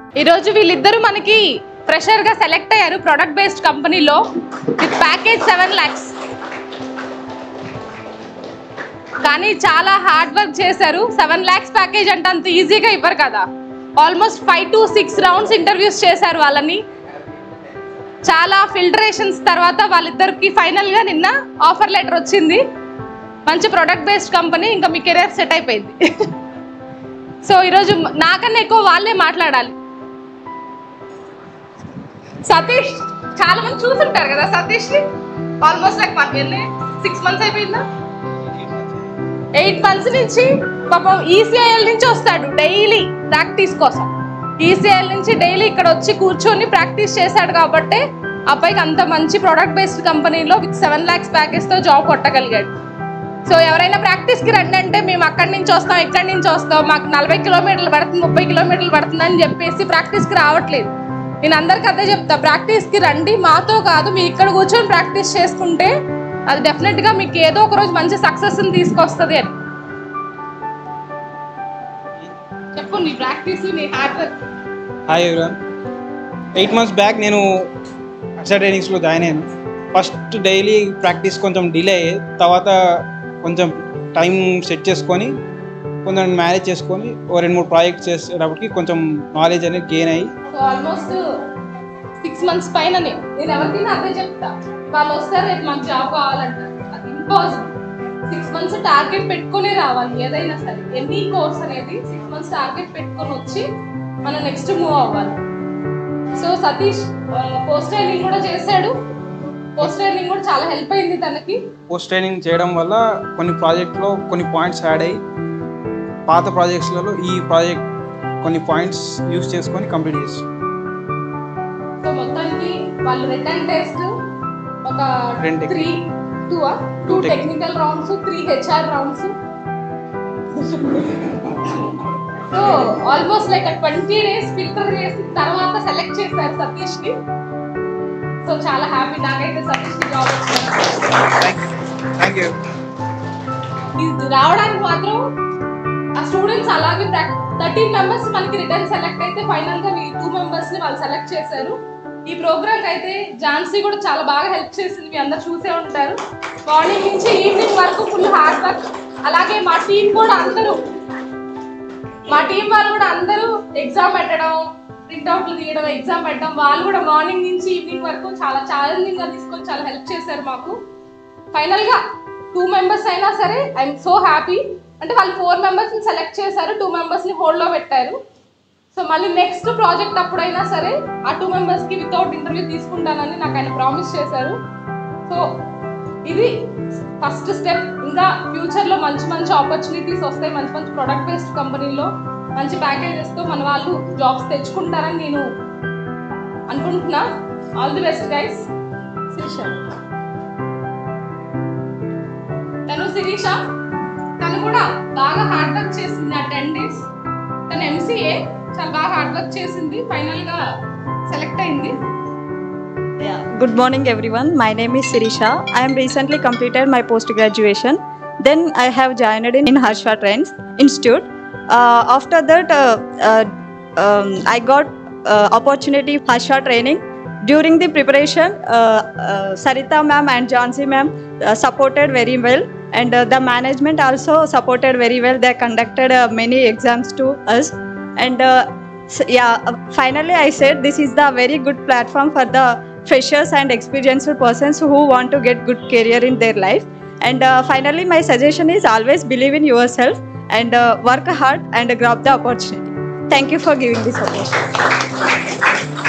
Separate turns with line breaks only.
ఈరోజు వీళ్ళిద్దరూ మనకి ఫ్రెషర్ గా సెలెక్ట్ అయ్యారు ప్రొడక్ట్ బేస్డ్ కంపెనీలో విత్ ప్యాకేజ్ సెవెన్ ల్యాక్స్ కానీ చాలా హార్డ్ వర్క్ చేశారు సెవెన్ ల్యాక్స్ ప్యాకేజ్ అంటే అంత ఈజీగా ఇవ్వరు కదా almost five to six rounds interviews చేశారు వాళ్ళని చాలా ఫిల్టరేషన్స్ తర్వాత వాళ్ళిద్దరికి ఫైనల్ గా నిన్న ఆఫర్ లెటర్ వచ్చింది మంచి ప్రొడక్ట్ బేస్డ్ కంపెనీ ఇంకా మీ కెరీర్ సెట్ అయిపోయింది సో ఈరోజు నాకన్నా ఎక్కువ వాళ్ళే మాట్లాడాలి సతీష్ చాలా మంది చూసుంటారు కదా సతీష్ ని ఆల్మోస్ట్ లైక్ వన్ ఎన్ని సిక్స్ మంత్స్ అయిపోయిందా ఎయిట్ మంత్స్ నుంచి పాపం ఈసీఐఎల్ నుంచి వస్తాడు డైలీ ప్రాక్టీస్ కోసం ఈసీఐఎల్ నుంచి డైలీ ఇక్కడ వచ్చి కూర్చొని ప్రాక్టీస్ చేశాడు కాబట్టి అబ్బాయికి అంత మంచి ప్రొడక్ట్ బేస్డ్ కంపెనీలో విత్ సెవెన్ ల్యాక్స్ ప్యాకేజ్ తో జాబ్ కొట్టగలిగాడు సో ఎవరైనా ప్రాక్టీస్ కి రండి అంటే మేము అక్కడి నుంచి వస్తాం ఇక్కడి నుంచి వస్తాం మాకు నలభై కిలోమీటర్లు పడుతుంది ముప్పై కిలోమీటర్లు పడుతుంది అని చెప్పేసి ప్రాక్టీస్ కి రావట్లేదు నేను అందరికి అదే చెప్తా ప్రాక్టీస్ కి రండి మాతో కాదు మీరు ఇక్కడ కూర్చొని ప్రాక్టీస్ చేసుకుంటే అది డెఫినెట్ గా మీకు ఏదో ఒక రోజు మంచి సక్సెస్ తీసుకొస్తుంది అని చెప్పు నీ ప్రాక్టీస్ నీ hard work
hi everyone eight months back నేను అక్షర ట్రైనింగ్స్లో జాయిన్ అయ్యాను ఫస్ట్ డైలీ ప్రాక్టీస్ కొంచెం డిలే అయ్యేది తర్వాత కొంచెం టైం సెట్ చేసుకొని కొంచెం మేనేజ్ చేసుకొని ఓ రెండు మూడు ప్రాజెక్ట్స్ చేసేటప్పటికి కొంచెం నాలెడ్జ్ అనేది గెయిన్ అయ్యి
సో ఆల్మోస్ట్ సిక్స్ మంత్స్ పైననే నేను ఎవరికైనా అదే చెప్తా వాళ్ళు వస్తారు రేపు మాకు జాబ్ కావాలంటారు అది ఇంపాసిబుల్ సిక్స్ మంత్స్ టార్గెట్ పెట్టుకునే రావాలి ఏదైనా సరే ఎనీ కోర్స్ అనేది సిక్స్ మంత్స్ టార్గెట్ పెట్టుకొని వచ్చి మనం నెక్స్ట్ మూవ్ అవ్వాలి సో సతీష్ పోస్ట్ ట్రైనింగ్ కూడా చేశాడు పోస్ట్ ట్రైనింగ్ కూడా చాలా హెల్ప్ అయింది తనకి
పోస్ట్ ట్రైనింగ్ చేయడం వల్ల కొన్ని ప్రాజెక్ట్లో కొన్ని పాయింట్స్ యాడ్ అయ్యి పాత ప్రాజెక్ట్స్లలో ఈ ప్రాజెక్ట్ కొన్ని పాయింట్స్ యూస్ చేసుకొని కంప్లీట్ చేస్తాం
సో మొత్తానికి వాళ్ళు రిటర్న్ టెస్ట్ ఒక
రెండు
three two two
Two tech-
technical rounds three HR rounds so almost like twenty days filter చేసిన తర్వాత సెలెక్ట్ చేశారు సతీష్ ని సో చాలా హ్యాపీ నాకైతే సతీష్ కి జాబ్ వచ్చింది
థ్యాంక్ యూ
ఇది రావడానికి మాత్రం ఆ స్టూడెంట్స్ అలాగే థర్టీన్ మెంబర్స్ మనకి రిటర్న్ సెలెక్ట్ అయితే ఫైనల్ గా ఈ టూ మెంబర్స్ ని వాళ్ళు సెలెక్ట్ చేశారు ఈ ప్రోగ్రామ్ అయితే ఝాన్సీ కూడా చాలా బాగా హెల్ప్ చేసింది మీ అందరు చూసే ఉంటారు మార్నింగ్ నుంచి ఈవినింగ్ వరకు ఫుల్ హార్డ్ వర్క్ అలాగే మా టీం కూడా అందరూ మా టీం వాళ్ళు కూడా అందరూ ఎగ్జామ్ పెట్టడం ప్రింట్అవుట్లు తీయడం ఎగ్జామ్ పెట్టడం వాళ్ళు కూడా మార్నింగ్ నుంచి ఈవినింగ్ వరకు చాలా ఛాలెంజింగ్ గా తీసుకొని చాలా హెల్ప్ చేశారు మాకు ఫైనల్ గా టూ మెంబర్స్ అయినా సరే ఐఎమ్ సో హ్యాపీ అంటే వాళ్ళు ఫోర్ మెంబర్స్ ని సెలెక్ట్ చేశారు టూ మెంబర్స్ ని హోల్డ్ లో పెట్టారు సో మళ్ళీ నెక్స్ట్ ప్రాజెక్ట్ అప్పుడైనా సరే ఆ టూ మెంబర్స్ కి వితౌట్ ఇంటర్వ్యూ తీసుకుంటానని నాకు ఆయన ప్రామిస్ చేశారు సో ఇది ఫస్ట్ స్టెప్ ఇంకా ఫ్యూచర్ లో మంచి మంచి ఆపర్చునిటీస్ వస్తాయి మంచి మంచి ప్రొడక్ట్ బేస్డ్ కంపెనీలో మంచి ప్యాకేజెస్ తో మన వాళ్ళు జాబ్స్ తెచ్చుకుంటారని నేను అనుకుంటున్నా all the best guys Sirisha తను శిరీష తను కూడా బాగా హార్డ్ వర్క్ చేసింది ఆ టెన్ డేస్ తను ఎంసీఏ చాలా బాగా హార్డ్ వర్క్ చేసింది ఫైనల్ గా సెలెక్ట్ అయింది
Yeah. Good morning, everyone. My name is Sirisha. I am recently completed my post graduation. Then I have joined in, in Harsha Trends Institute. Uh, after that, uh, uh, um, I got uh, opportunity Harsha training. During the preparation, uh, uh, Sarita ma'am and Jansi ma'am uh, supported very well, and uh, the management also supported very well. They conducted uh, many exams to us, and uh, s- yeah, uh, finally I said this is the very good platform for the freshers and experienced persons who want to get good career in their life and uh, finally my suggestion is always believe in yourself and uh, work hard and grab the opportunity thank you for giving this opportunity